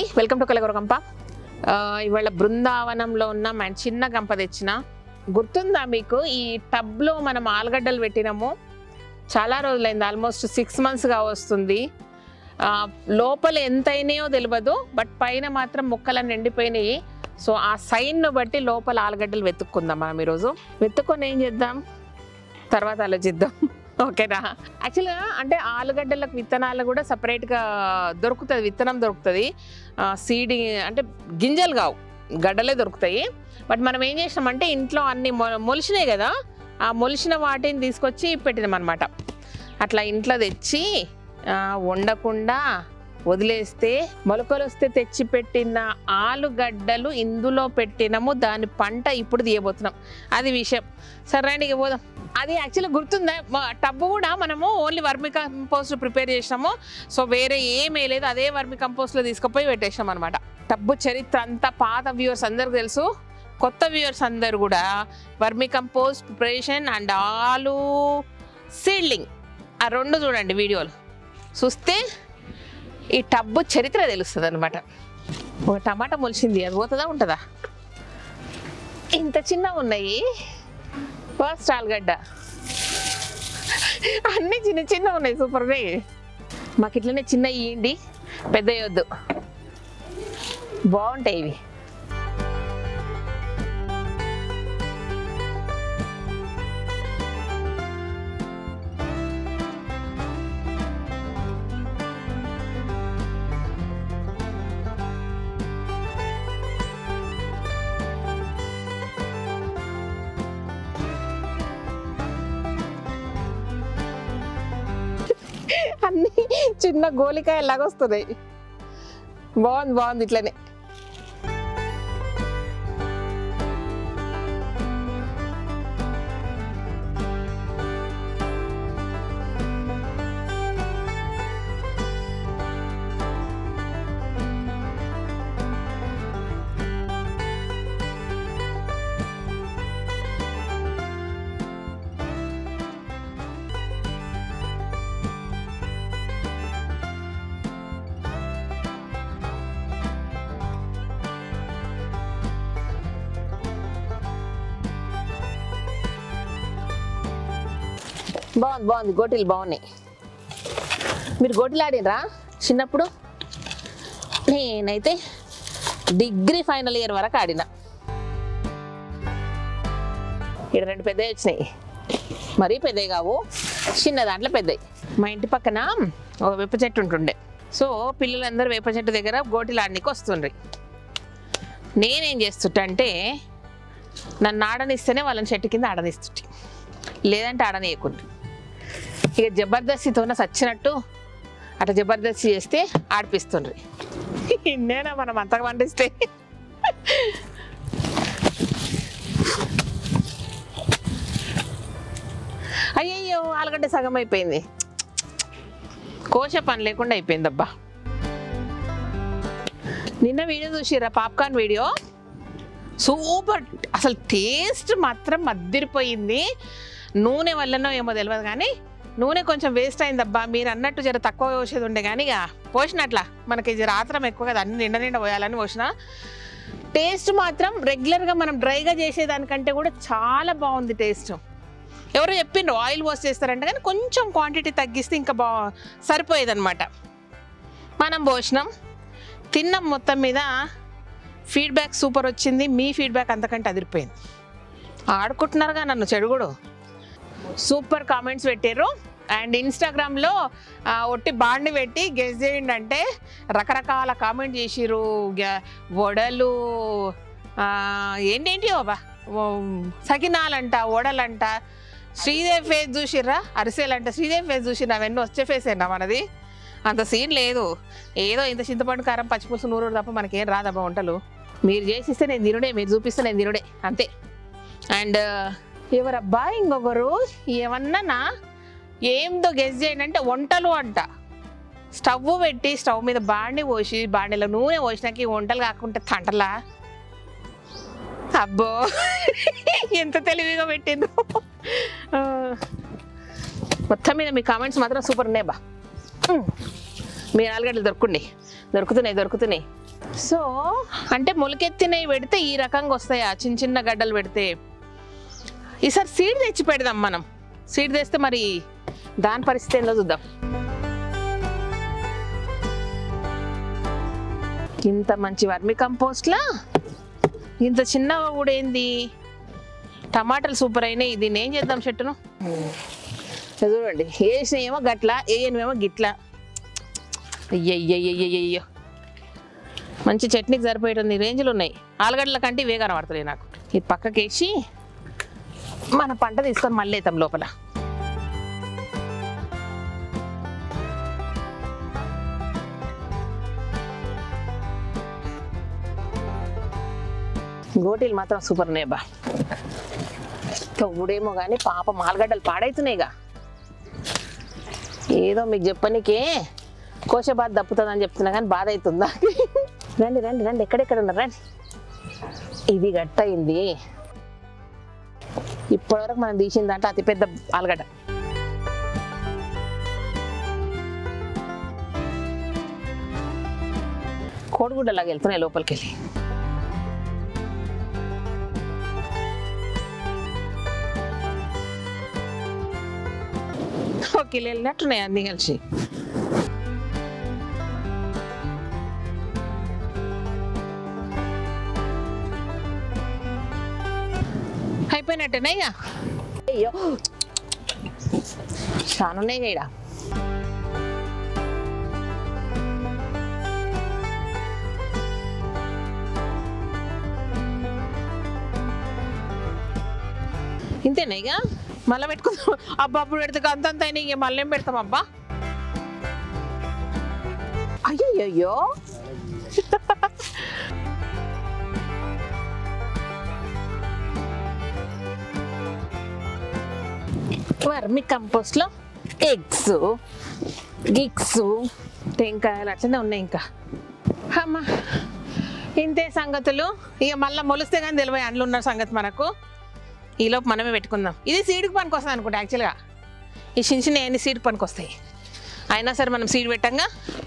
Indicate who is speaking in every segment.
Speaker 1: Welcome to కలగర గంప ఆ, ఇవాళ బృందావనంలో ఉన్న మన చిన్న గంప తెచ్చిన గుర్తుందా మీకు ఈ టబ్లో మనం ఆలుగడ్డలు పెట్టినాము చాలా రోజులైంది ఆల్మోస్ట్ సిక్స్ మంత్స్గా వస్తుంది ఆ, లోపల ఎంత అయినాయో తెలియదు బట్ పైన మాత్రం ముక్కలన్నీ ఎండిపోయినాయి సో ఆ సైన్ను బట్టి లోపల ఆలుగడ్డలు వెతుక్కుందాం మనం ఈరోజు వెతుక్కొని ఏం చేద్దాం తర్వాత ఆలోచిద్దాం ఓకేనా యాక్చువల్గా అంటే ఆలుగడ్డలకు విత్తనాలు కూడా సపరేట్గా దొరుకుతుంది విత్తనం దొరుకుతుంది సీడింగ్ అంటే గింజలు కావు గడ్డలే దొరుకుతాయి బట్ మనం ఏం చేసినామంటే ఇంట్లో అన్ని మొ- మొలిచినాయి కదా ఆ మొలిచిన వాటిని తీసుకొచ్చి పెట్టినాం అనమాట అట్లా ఇంట్లో తెచ్చి ఆ, వండకుండా వదిలేస్తే మొలకలు వస్తే తెచ్చి పెట్టిన ఆలుగడ్డలు ఇందులో పెట్టినాము దాని పంట ఇప్పుడు తీయబోతున్నాం అది విషయం సరే రండి ఇక పోదాం అది యాక్చువల్లీ గుర్తుందా మా- టబ్బు కూడా మనము ఓన్లీ వర్మి కంపోస్ట్ ప్రిపేర్ చేసినాము సో వేరే ఏమీ లేదు అదే వర్మి కంపోస్ట్లో తీసుకుపోయి పెట్టేసినాం అనమాట టబ్బు చరిత్ర అంతా పాత వ్యూవర్స్ అందరికి తెలుసు కొత్త వ్యూవర్స్ అందరు కూడా వర్మి కంపోస్ట్ ప్రిపరేషన్ అండ్ ఆలు సీడ్లింగ్ ఆ రెండు చూడండి వీడియోలు చూస్తే ఈ టబ్బు చరిత్ర తెలుస్తుంది అనమాట ఒక టమాటా మొలిచింది అది పోతుందా ఉంటుందా ఇంత చిన్నగా ఉన్నాయి ఫస్ట్ ఆలుగడ్డ అన్నీ చిన్న చిన్న ఉన్నాయి సూపర్ ఉన్నాయి మాకు ఇట్లనే చిన్న ఇయ్యండి పెద్ద వద్దు బాగుంటాయి ఇవి అన్ని చిన్న గోలికాయ లాగా వస్తున్నాయి బాగుంది బాగుంది ఇట్లనే బాగుంది బాగుంది గోటీలు బాగున్నాయి మీరు గోటీలు ఆడినరా చిన్నప్పుడు నేనైతే డిగ్రీ ఫైనల్ ఇయర్ వరకు ఆడిన ఇక్కడ రెండు పెద్దవి వచ్చినాయి మరీ పెద్దవి కావు చిన్న దాంట్లో పెద్దవి మా ఇంటి పక్కన ఒక వేప చెట్టు ఉంటుండే సో పిల్లలందరూ వేప చెట్టు దగ్గర గోటీలు ఆడనీకి వస్తుండ్రి నేనేం చేస్తుంటా అంటే నన్ను ఆడనిస్తేనే వాళ్ళని చెట్టు కింద ఆడనిస్తుంటే లేదంటే ఆడనీయకుండా ఇక జబర్దస్తితోన సచ్చినట్టు అట్లా జబర్దస్త్ చేస్తే ఆడిపిస్తుండ్రి ఇన్నేనా మనం అంతగా పండిస్తే అయ్యయ్యో ఆలుగడ్డ సగం అయిపోయింది కోస పని లేకుండా అయిపోయిందబ్బా నిన్న వీడియో చూసిరా పాప్కార్న్ వీడియో సూపర్ అసలు టేస్ట్ మాత్రం మద్దిరిపోయింది నూనె వల్లనో ఏమో తెలియదు కానీ నూనె కొంచెం వేస్ట్ అయిందబ్బా మీరు అన్నట్టు జర తక్కువ పోసేది ఉండే కానీ ఇక పోసినట్లా మనకి జర ఆత్రం ఎక్కువ కదా అన్ని నిండా నిండా పోయాలని పోసిన టేస్ట్ మాత్రం రెగ్యులర్గా మనం డ్రైగా చేసేదానికంటే కూడా చాలా బాగుంది టేస్ట్ ఎవరో చెప్పిండ్రు ఆయిల్ వాష్ చేస్తారంట కానీ కొంచెం క్వాంటిటీ తగ్గిస్తే ఇంకా బా సరిపోయేదన్నమాట మనం పోసినాం తిన్నాం మొత్తం మీద ఫీడ్బ్యాక్ సూపర్ వచ్చింది మీ ఫీడ్బ్యాక్ అంతకంటే అదిరిపోయింది ఆడుకుంటున్నారుగా నన్ను చెడుగుడు సూపర్ కామెంట్స్ పెట్టారు అండ్ ఇన్స్టాగ్రామ్లో ఆ, ఒట్టి బాండి పెట్టి గెస్ చేయండి అంటే రకరకాల కామెంట్ చేసిర్రు గ- వడలు ఆ, ఏంటేంటి బాబా సకినాలంట వడలంట శ్రీదేవి ఫేస్ చూసిర్రా అరిసెలంట శ్రీదేవి ఫేస్ చూసిర్రా అవన్నీ వచ్చే ఫేసేనా మనది అంత సీన్ లేదు ఏదో ఇంత చింతపండు కారం పచ్చిపులుసు నూరు తప్ప మనకేం రాదబ్బా వంటలు మీరు చేసిస్తే నేను తినుడే మీరు చూపిస్తే నేను తినుడే అంతే అండ్ ఎవరబ్బా ఇంకొకరు ఏమన్నా ఏందో గెస్ చేయండి అంటే వంటలు అంట స్టవ్ పెట్టి స్టవ్ మీద బాండి పోసి బాండిలో నూనె పోసినాక ఈ వంటలు కాకుంటే తంటలా అబ్బో ఎంత తెలివిగా పెట్టిండ్రు ఆ, మొత్తం మీద మీ కామెంట్స్ మాత్రం సూపర్ ఉన్నాయి బా ఉమ్. మీరు ఆలుగడ్డలు దొరుకుండి దొరుకుతున్నాయి దొరుకుతున్నాయి సో అంటే మొలకెత్తినవి పెడితే ఈ రకంగా వస్తాయా చిన్న చిన్న గడ్డలు పెడితే ఈసారి సీడ్ తెచ్చి పెడదాం మనం సీడ్ తెస్తే మరి దాని పరిస్థితి ఏందో చూద్దాం ఇంత మంచి వర్మి కంపోస్ట్లా ఇంత చిన్నగా కూడా ఏంది టమాటాలు సూపర్ అయినాయి దీన్ని ఏం చేద్దాం చెట్టును ఇది చూడండి వేసినేమో గట్ల వేయనివేమో గిట్ల అయ్యయ్యయ్యయ్యో మంచి చట్నీకి సరిపోయేటుంది రేంజ్లు ఉన్నాయి ఆలుగడ్డల కంటే ఇవే కనబడుతున్నాయి నాకు ఇది పక్కకేసి మన పంట తీసుకొని మళ్ళీ వేద్దాం లోపల గోటీలు మాత్రం సూపర్ ఉన్నాయి బా తవ్వుడేమో కానీ పాప మాలగడ్డలు పాడైతున్నాయిగా ఏదో మీకు చెప్పనికే కోశ బాధ దప్పుతుందని చెప్తున్నా కానీ బాధ అవుతుందా రండి రండి రండి ఎక్కడెక్కడ ఉన్నారు రండి ఇది గట్ట అయింది ఇప్పటివరకు మనం తీసిన దాంట్లో అతిపెద్ద ఆలుగడ్డ కోడిగుడ్డలాగా వెళ్తున్నాయి లోపలికి వెళ్ళి ఓకే వెళ్ళినట్టున్నాయి అన్నీ కలిసి అయిపోయినట్టేనా ఇక అయ్యో చాలా ఉన్నాయి ఇక ఈడ. ఇంతేనా ఇక మళ్ళీ పెట్టుకుందాం అబ్బా అప్పుడు పెడితే అంతంత అయినా ఇక మళ్ళీ ఏం పెడతాం అబ్బా అయ్యయ్యో వర్మి కంపోస్ట్లో ఎగ్స్ గిగ్స్ టెంకాయలు అట్లనే ఉన్నాయి ఇంకా అమ్మా ఇంతే సంగతులు ఇక మళ్ళీ మొలిస్తే కానీ తెలివై అండ్లు ఉన్న సంగతి మనకు ఈలోపు మనమే పెట్టుకుందాం ఇది సీడ్కి పనికి వస్తుంది అనుకుంటా యాక్చువల్గా ఈ చిన్న చిన్న అన్ని సీడ్ పనికి వస్తాయి అయినా సరే మనం సీడ్ పెట్టంగా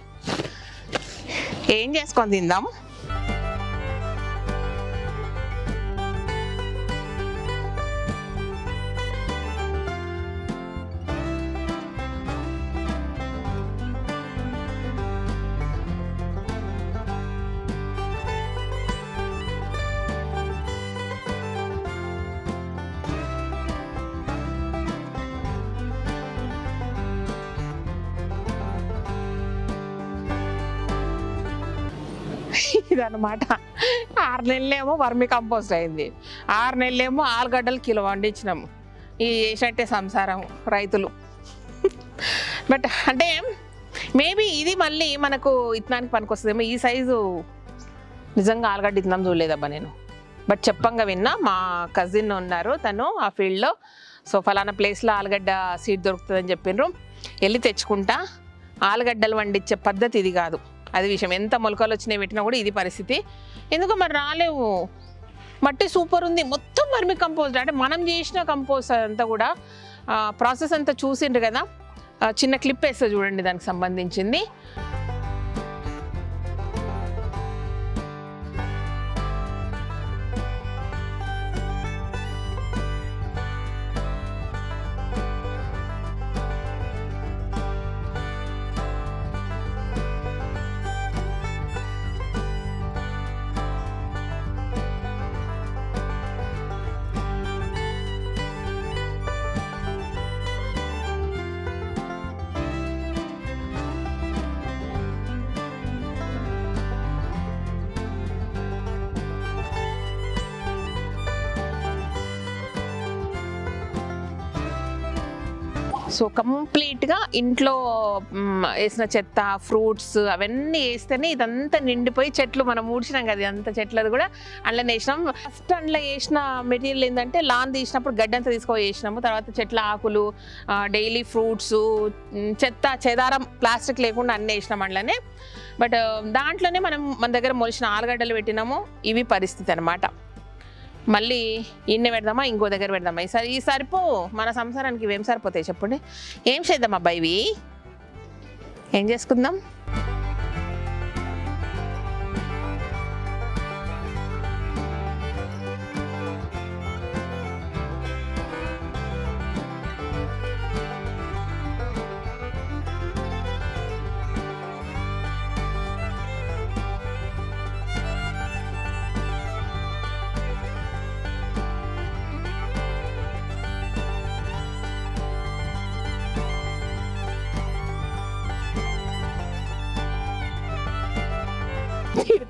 Speaker 1: ఏం చేసుకొని తిందాం ఇదన్నమాట ఆరు నెలలేమో వర్మి కంపోస్ట్ అయింది ఆరు నెలలేమో ఆలుగడ్డలు కిలో వండించినాము ఇది చేసినట్టే సంసారం రైతులు బట్ అంటే మేబీ ఇది మళ్ళీ మనకు ఇత్తనానికి పనికొస్తుందేమో ఈ సైజు నిజంగా ఆలుగడ్డ ఇత్తనం చూడలేదబ్బా నేను బట్ చెప్పంగా విన్నా మా కజిన్ ఉన్నారు తను ఆ ఫీల్డ్లో సో ఫలానా ప్లేస్లో ఆలుగడ్డ సీడ్ దొరుకుతుందని చెప్పిండ్రు వెళ్ళి తెచ్చుకుంటా ఆలుగడ్డలు వండించే పద్ధతి ఇది కాదు అది విషయం ఎంత మొలకలు వచ్చినాయి పెట్టినా కూడా ఇది పరిస్థితి ఎందుకు మరి రాలేవు మట్టి సూపర్ ఉంది మొత్తం వర్మి కంపోస్ట్ అంటే మనం చేసిన కంపోస్ట్ అంతా కూడా ప్రాసెస్ అంతా చూసిండ్రు కదా ఆ, చిన్న క్లిప్ వేస్తే చూడండి దానికి సంబంధించింది సో కంప్లీట్గా ఇంట్లో మ్, వేసిన చెత్త ఫ్రూట్స్ అవన్నీ వేస్తేనే ఇదంతా నిండిపోయి చెట్లు మనం ఊడ్చినాం కదా అంత చెట్లది కూడా అందులో వేసినాం ఫస్ట్ అందులో వేసిన మెటీరియల్ ఏంటంటే లాన్ తీసినప్పుడు గడ్డంతా తీసుకొని వేసినాము తర్వాత చెట్ల ఆకులు డైలీ ఫ్రూట్స్ చెత్త చెదారం ప్లాస్టిక్ లేకుండా అన్నీ వేసినాం అందులోనే బట్ దాంట్లోనే మనం మన దగ్గర మొలిచిన ఆలుగడ్డలు పెట్టినాము ఇవి పరిస్థితి అనమాట మళ్ళీ ఇన్ని పెడదామా ఇంకో దగ్గర పెడదామా ఈసారి ఈ సరిపో మన సంసారానికి ఇవేం సరిపోతాయి చెప్పండి ఏం చేద్దాం అబ్బాయి ఇవి ఏం చేసుకుందాం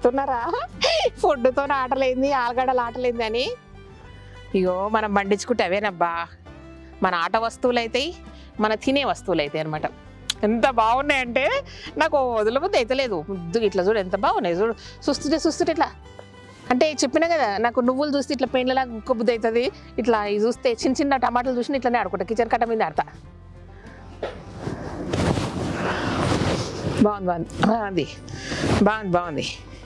Speaker 1: చూస్తున్నారా ఫుడ్తో ఆటలేంది ఆలుగడ్డలు ఆటలేంది అని ఇగో మనం పండించుకుంటే అవేనబ్బా మన ఆట వస్తువులు అవుతాయి మన తినే వస్తువులు అవుతాయి అనమాట ఎంత బాగున్నాయంటే నాకు వదలబుద్ధి అయితలేదు ముద్దు ఇట్లా చూడు ఎంత బాగున్నాయి చూడు చూస్తుంటే చూస్తుంటే ఇట్లా అంటే చెప్పినా కదా నాకు నువ్వులు చూస్తే ఇట్లా పెయింట్లా కుక్క బుద్ధి అవుతుంది ఇట్లా ఇవి చూస్తే చిన్న చిన్న టమాటాలు చూసి ఇట్లానే ఆడుకుంటా కిచెన్ కట్ట మీద ఆడతా బాగుంది బాగుంది బాగుంది బాగుంది బాగుంది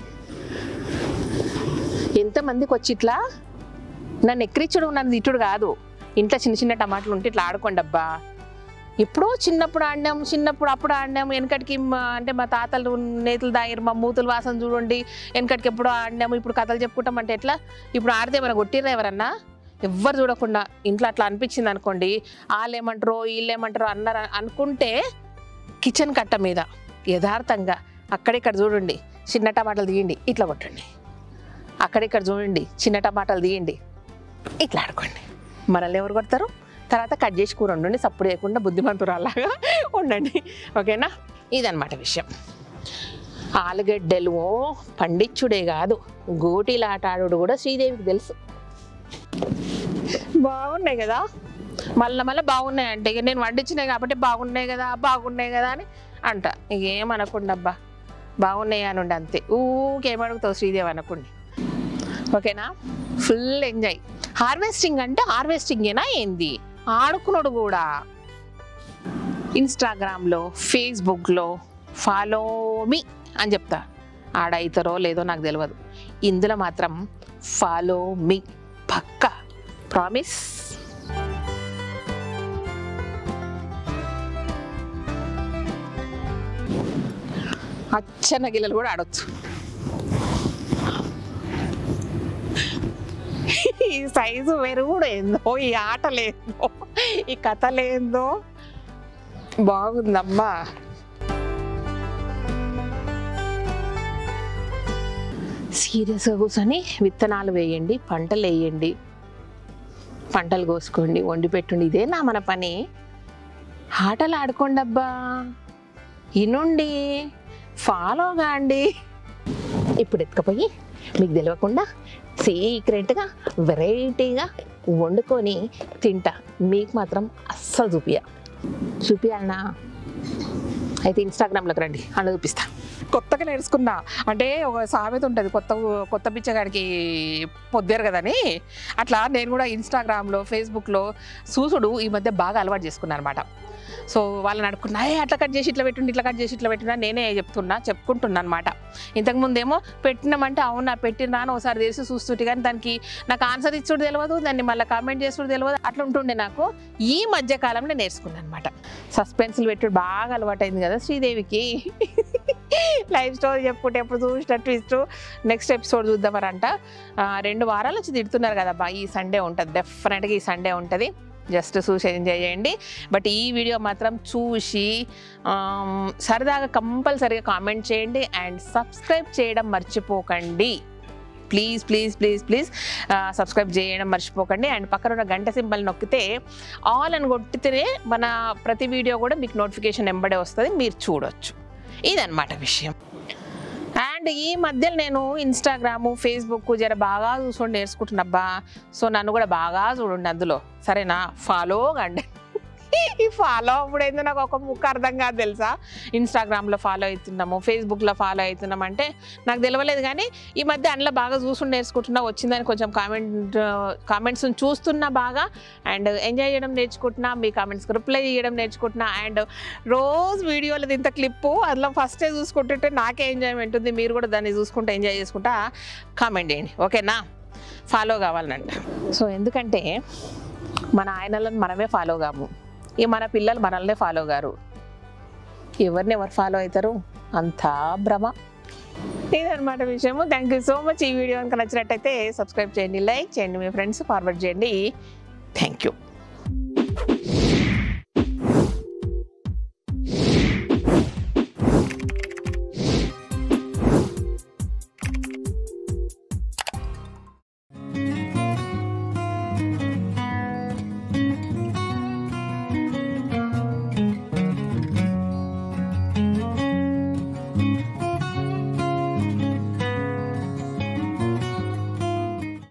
Speaker 1: ఎంతమందికి వచ్చి ఇట్లా నన్ను ఎక్కిరిచ్చుడు నన్ను తిట్టుడు కాదు ఇంట్లో చిన్న చిన్న టమాటాలు ఉంటే ఇట్లా ఆడుకోండి అబ్బా ఎప్పుడో చిన్నప్పుడు ఆడినాం చిన్నప్పుడు అప్పుడు ఆడినాం వెనకటికి మా- అంటే మా తాతలు నేతలు దాగిరు మా మూతుల వాసన చూడండి వెనకటికి ఎప్పుడో ఆడినాము ఇప్పుడు కథలు చెప్పుకుంటాం అంటే ఎట్లా ఇప్పుడు ఆడితే ఏమైనా కొట్టిర్రా ఎవరన్నా ఎవ్వరు చూడకుండా ఇంట్లో అట్లా అనిపించింది అనుకోండి వాళ్ళు ఏమంటారో వీళ్ళు ఏమంటారో అన్నారు అనుకుంటే కిచెన్ కట్ట మీద యథార్థంగా అక్కడిక్కడ చూడండి చిన్న టమాటాలు తీయండి ఇట్లా కొట్టండి అక్కడిక్కడ చూడండి చిన్న టమాటాలు తీయండి ఇట్లా ఆడుకోండి మనల్ని ఎవరు కొడతారు తర్వాత కట్ చేసి కూర ఉండండి సప్పుడు చేయకుండా బుద్ధిమంతురాలాగా ఉండండి ఓకేనా ఇదన్నమాట విషయం ఆలుగడ్డలు పండించుడే కాదు గోటీలు ఆట ఆడుడు కూడా శ్రీదేవికి తెలుసు బాగున్నాయి కదా మళ్ళీ మళ్ళీ బాగున్నాయి అంటే ఇక నేను వండించినాయి కాబట్టి బాగున్నాయి కదా బాగున్నాయి కదా అని అంట ఇక ఏమనకుండా అబ్బా బాగున్నాయి అని ఉండి అంతే ఊకేమడుగుతావు శ్రీదేవి అనకుండి ఓకేనా ఫుల్ ఎంజాయ్ హార్వెస్టింగ్ అంటే హార్వెస్టింగేనా ఏంది ఆడుకున్నాడు కూడా ఇన్స్టాగ్రామ్లో ఫేస్బుక్లో ఫాలో మీ అని చెప్తా ఆడ అవుతారో లేదో నాకు తెలియదు ఇందులో మాత్రం ఫాలో మీ పక్కా ప్రామిస్ అచ్చన్న గిల్లలు కూడా ఆడొచ్చు ఈ సైజు వెరుగుడు ఏందో ఈ ఆటలేందో ఈ కథలేందో బాగుందమ్మా సీరియస్గా కూర్చొని విత్తనాలు వేయండి పంటలు వేయండి పంటలు కోసుకోండి వండి పెట్టుండి ఇదే నా మన పని ఆటలు ఆడుకోండి అబ్బా ఇనుండి ఫాలో కాండి ఇప్పుడు ఎత్తుకపోయి మీకు తెలియకుండా సీక్రెట్గా వెరైటీగా వండుకొని తింటా మీకు మాత్రం అస్సలు చూపియ చూపియాలనా అయితే ఇన్స్టాగ్రామ్లోకి రండి అలా చూపిస్తా కొత్తగా నేర్చుకున్నా అంటే ఒక సామెత ఉంటుంది కొత్త కొత్త పిచ్చగాడికి పొద్దారు కదని అట్లా నేను కూడా ఇన్స్టాగ్రామ్లో ఫేస్బుక్లో చూసుడు ఈ మధ్య బాగా అలవాటు చేసుకున్నాను అనమాట సో వాళ్ళని అడుక్కున్నా "ఏ, అట్లా కట్ చేసి ఇట్లా పెట్టుండి ఇట్లా కట్ చేసి ఇట్లా పెట్టినా నేనే చెప్తున్నా చెప్పుకుంటున్నా అనమాట ఇంతకుముందేమో పెట్టినామంటే అవునా పెట్టినా అని ఒకసారి తెలిసి చూస్తుంటే కానీ దానికి నాకు ఆన్సర్ ఇచ్చుడు తెలియదు దాన్ని మళ్ళీ కామెంట్ చేసుడు తెలియదు అట్లా ఉంటుండే నాకు ఈ మధ్య కాలంలో నేర్చుకున్నాను అనమాట సస్పెన్స్లు పెట్టుడు బాగా అలవాటైంది కదా శ్రీదేవికి లైవ్ స్టోరీ చెప్పుకుంటే ఎప్పుడు చూసినట్టు ఇస్తూ నెక్స్ట్ ఎపిసోడ్ చూద్దామరంట ఆ, రెండు వారాలు వచ్చి తిడుతున్నారు కదా బా ఈ సండే ఉంటుంది డెఫినెట్గా ఈ సండే ఉంటుంది జస్ట్ చూసి ఎంజాయ్ చేయండి బట్ ఈ వీడియో మాత్రం చూసి ఆమ్, సరదాగా కంపల్సరీగా కామెంట్ చేయండి అండ్ సబ్స్క్రైబ్ చేయడం మర్చిపోకండి please please please please subscribe చేయడం మర్చిపోకండి అండ్ పక్కన ఉన్న గంట సింబల్ నొక్కితే ఆల్ అని కొట్టితేనే మన ప్రతి వీడియో కూడా మీకు నోటిఫికేషన్ ఎంబడే వస్తుంది మీరు చూడొచ్చు ఇదన్నమాట విషయం అండ్ ఈ మధ్యలో నేను ఇన్స్టాగ్రాము ఫేస్బుక్ జర బాగా చూసుకొని నేర్చుకుంటున్నబ్బా సో నన్ను కూడా బాగా చూడండి అందులో సరేనా ఫాలో కండి ఈ ఫాలో అప్పుడు ఏందో నాకు ఒక ముక్క అర్థం కాదు తెలుసా ఇన్స్టాగ్రామ్లో ఫాలో అవుతున్నాము ఫేస్బుక్లో ఫాలో అవుతున్నాం అంటే నాకు తెలియలేదు కానీ ఈ మధ్య అందులో బాగా చూసుకుని నేర్చుకుంటున్నా వచ్చిందని కొంచెం కామెంట్ కామెంట్స్ చూస్తున్నా బాగా అండ్ ఎంజాయ్ చేయడం నేర్చుకుంటున్నా మీ కామెంట్స్కి రిప్లై చేయడం నేర్చుకుంటున్నా అండ్ రోజు వీడియోలో ఇంత క్లిప్పు అందులో ఫస్టే చూసుకుంటుంటే నాకే ఎంజాయ్మెంట్ ఉంది మీరు కూడా దాన్ని చూసుకుంటూ ఎంజాయ్ చేసుకుంటా కామెంట్ చేయండి ఓకేనా ఫాలో కావాలనంట సో ఎందుకంటే మన ఆయనలను మనమే ఫాలో కాము ఇక మన పిల్లలు మనల్నే ఫాలో గారు ఎవరిని ఎవరు ఫాలో అవుతారు అంతా భ్రమ ఇదన్నమాట విషయము థ్యాంక్ యూ సో మచ్ ఈ వీడియో కనుక నచ్చినట్టయితే సబ్స్క్రైబ్ చేయండి లైక్ చేయండి మీ ఫ్రెండ్స్ ఫార్వర్డ్ చేయండి థ్యాంక్ యూ